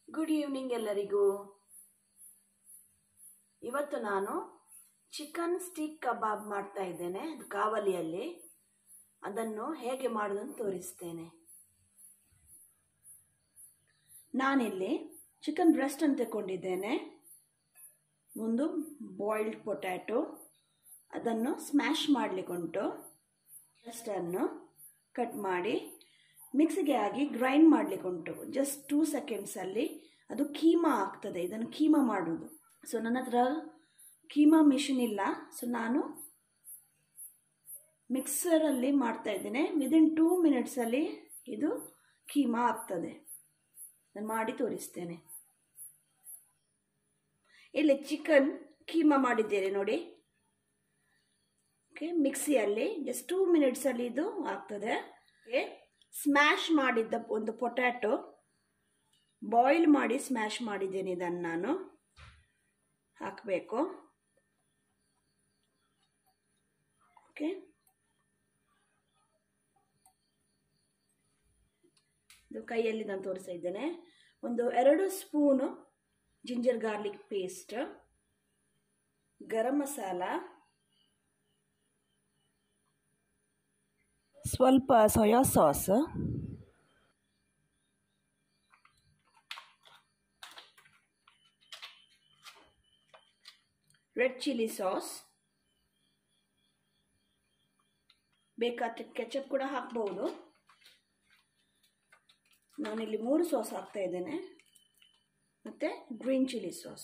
good evening ಎಲ್ಲರಿಗೂ ಇವತ್ತು ನಾನು ಚಿಕನ್ ಸ್ಟಿಕ್ ಕಬಾಬ್ ಮಾಡ್ತಾ ಇದ್ದೇನೆ ಅದು ಕಾವಲಿಯಲ್ಲಿ ಅದನ್ನು ಹೇಗೆ ಮಾಡೋದನ್ನು ತೋರಿಸ್ತೇನೆ ನಾನಿಲ್ಲಿ ಚಿಕನ್ ಬ್ರೆಸ್ಟ್ ಅಂತ ತಗೊಂಡಿದ್ದೇನೆ ಒಂದು ಬಾಯ್ಲ್ಡ್ ಪೊಟ್ಯಾಟೊ ಅದನ್ನು ಸ್ಮ್ಯಾಶ್ ಮಾಡಲಿಕ್ಕುಂಟು ಬ್ರೆಸ್ಟನ್ನು ಕಟ್ ಮಾಡಿ ಮಿಕ್ಸಿಗೆ ಹಾಕಿ ಗ್ರೈಂಡ್ ಮಾಡಲಿಕ್ಕುಂಟು ಜಸ್ಟ್ ಟೂ ಸೆಕೆಂಡ್ಸಲ್ಲಿ ಅದು ಕೀಮಾ ಆಗ್ತದೆ ಇದನ್ನು ಕೀಮಾ ಮಾಡೋದು ಸೊ ನನ್ನ ಹತ್ರ ಕೀಮಾ ಮಿಷಿನ್ ಇಲ್ಲ ಸೊ ನಾನು ಮಿಕ್ಸರಲ್ಲಿ ಮಾಡ್ತಾ ಇದ್ದೇನೆ ವಿದಿನ್ ಟೂ ಮಿನಿಟ್ಸಲ್ಲಿ ಇದು ಕೀಮಾ ಆಗ್ತದೆ ನಾನು ಮಾಡಿ ತೋರಿಸ್ತೇನೆ ಇಲ್ಲಿ ಚಿಕನ್ ಕೀಮಾ ಮಾಡಿದ್ದೇನೆ ನೋಡಿ ಓಕೆ ಮಿಕ್ಸಿಯಲ್ಲಿ ಜಸ್ಟ್ ಟೂ ಮಿನಿಟ್ಸಲ್ಲಿ ಇದು ಆಗ್ತದೆ ಓಕೆ ಸ್ಮ್ಯಾಶ್ ಮಾಡಿದ್ದ ಒಂದು ಪೊಟ್ಯಾಟೊ ಬಾಯ್ಲ್ ಮಾಡಿ ಸ್ಮ್ಯಾಶ್ ಮಾಡಿದ್ದೇನೆ ಇದನ್ನು ನಾನು ಹಾಕಬೇಕು ಓಕೆ ಇದು ಕೈಯಲ್ಲಿ ನಾನು ತೋರಿಸ್ತಾ ಇದ್ದೇನೆ ಒಂದು ಎರಡು spoon ginger garlic paste garam masala ಸ್ವಲ್ಪ soya sauce red chilli sauce ಬೇಕಾದ್ರೆ ಕೆಚಪ್ ಕೂಡ ಹಾಕ್ಬೋದು ನಾನಿಲ್ಲಿ ಮೂರು ಸಾಸ್ ಹಾಕ್ತಾ ಇದ್ದೇನೆ ಮತ್ತು ಗ್ರೀನ್ ಚಿಲ್ಲಿ ಸಾಸ್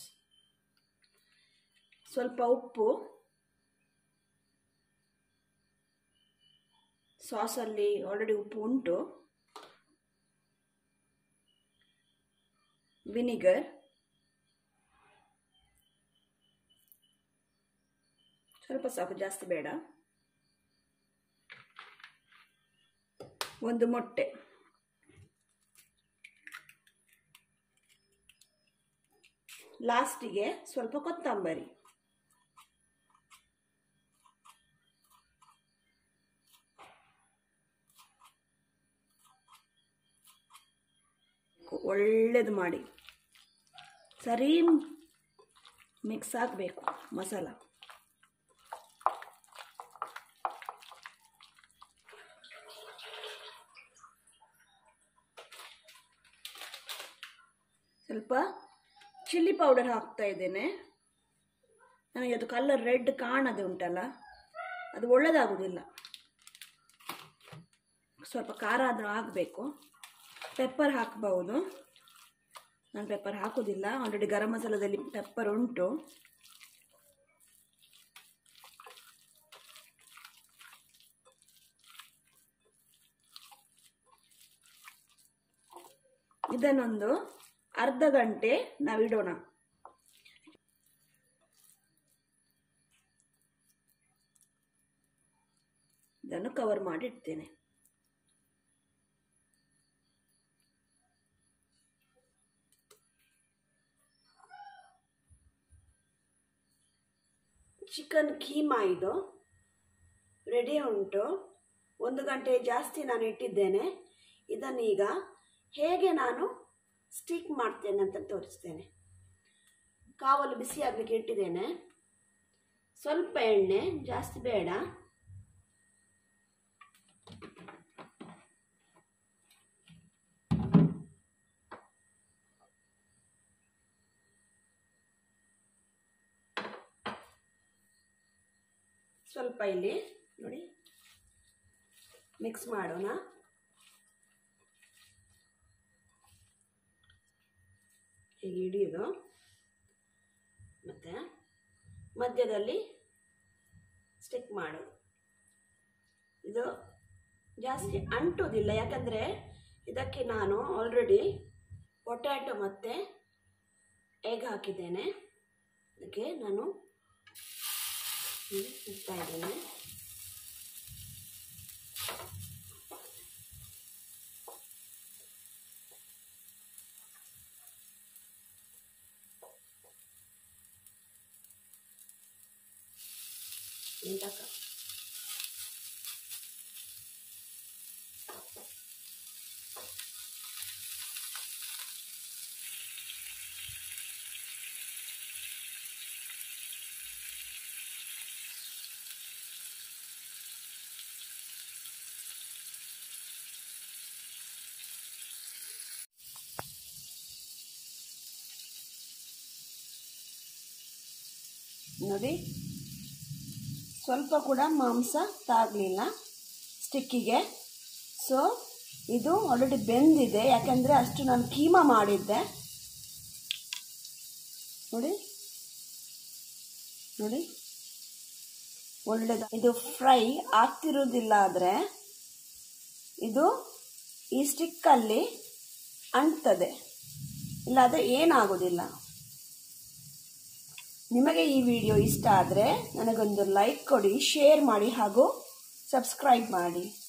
ಸ್ವಲ್ಪ ಉಪ್ಪು ಸಾಸಲ್ಲಿ ಆಲ್ರೆಡಿ ಉಪ್ಪು ಉಂಟು ವಿನಿಗರ್ ಸ್ವಲ್ಪ ಸಾಕು ಜಾಸ್ತಿ ಬೇಡ ಒಂದು ಮೊಟ್ಟೆ ಲಾಸ್ಟಿಗೆ ಸ್ವಲ್ಪ ಕೊತ್ತಂಬರಿ ಒಳ್ಳೇದು ಮಾಡಿ ಸರಿ ಮಿಕ್ಸ್ ಆಗಬೇಕು ಮಸಾಲ ಸ್ವಲ್ಪ ಚಿಲ್ಲಿ ಪೌಡರ್ ಹಾಕ್ತಾ ಇದ್ದೇನೆ ನನಗೆ ಅದು ಕಲರ್ ರೆಡ್ ಕಾಣದೆ ಉಂಟಲ್ಲ ಅದು ಒಳ್ಳೆಯದಾಗೋದಿಲ್ಲ ಸ್ವಲ್ಪ ಖಾರ ಆದರೂ ಆಗಬೇಕು ಪೆಪ್ಪರ್ ಹಾಕ್ಬೋದು ನಾನು ಪೆಪ್ಪರ್ ಹಾಕೋದಿಲ್ಲ ಆಲ್ರೆಡಿ ಗರಂ ಮಸಾಲದಲ್ಲಿ ಪೆಪ್ಪರ್ ಉಂಟು ಇದನ್ನೊಂದು ಅರ್ಧ ಗಂಟೆ ನಾವಿಡೋಣ ಇದನ್ನು ಕವರ್ ಮಾಡಿ ಇಡ್ತೇನೆ ಚಿಕನ್ ಕೀಮಾ ಇದು ರೆಡಿ ಉಂಟು ಒಂದು ಗಂಟೆ ಜಾಸ್ತಿ ನಾನು ಇಟ್ಟಿದ್ದೇನೆ ಇದನ್ನೀಗ ಹೇಗೆ ನಾನು ಸ್ಟಿಕ್ ಮಾಡ್ತೇನೆ ಅಂತ ತೋರಿಸ್ತೇನೆ ಕಾವಲು ಬಿಸಿ ಆಗಲಿಕ್ಕೆ ಇಟ್ಟಿದ್ದೇನೆ ಸ್ವಲ್ಪ ಎಣ್ಣೆ ಜಾಸ್ತಿ ಬೇಡ ಸ್ವಲ್ಪ ಇಲ್ಲಿ ನೋಡಿ ಮಿಕ್ಸ್ ಮಾಡೋಣ ಹೀಗೆ ಹಿಡಿಯೋದು ಮತ್ತು ಮಧ್ಯದಲ್ಲಿ ಸ್ಟಿಕ್ ಮಾಡೋದು ಇದು ಜಾಸ್ತಿ ಅಂಟುವುದಿಲ್ಲ ಯಾಕಂದರೆ ಇದಕ್ಕೆ ನಾನು ಆಲ್ರೆಡಿ ಪೊಟ್ಯಾಟೊ ಮತ್ತು ಎಗ್ ಹಾಕಿದ್ದೇನೆ ಅದಕ್ಕೆ ನಾನು ಇಡ್ತಾ ಇದ್ದೇನೆ ನಿಂತಕ್ಕ ನೋಡಿ ಸ್ವಲ್ಪ ಕೂಡ ಮಾಂಸ ತಾಗಲಿಲ್ಲ ಸ್ಟಿಕ್ಕಿಗೆ ಸೊ ಇದು ಆಲ್ರೆಡಿ ಬೆಂದಿದೆ ಯಾಕಂದರೆ ಅಷ್ಟು ನಾನು ಕೀಮಾ ಮಾಡಿದ್ದೆ ನೋಡಿ ನೋಡಿ ಒಳ್ಳೆದ ಇದು ಫ್ರೈ ಆಗ್ತಿರೋದಿಲ್ಲ ಆದರೆ ಇದು ಈ ಸ್ಟಿಕ್ಕಲ್ಲಿ ಅಂಟ್ತದೆ ಇಲ್ಲಾದರೆ ಏನಾಗೋದಿಲ್ಲ ನಿಮಗೆ ಈ ವಿಡಿಯೋ ಇಷ್ಟ ಆದರೆ ನನಗೊಂದು ಲೈಕ್ ಕೊಡಿ ಶೇರ್ ಮಾಡಿ ಹಾಗೂ ಸಬ್ಸ್ಕ್ರೈಬ್ ಮಾಡಿ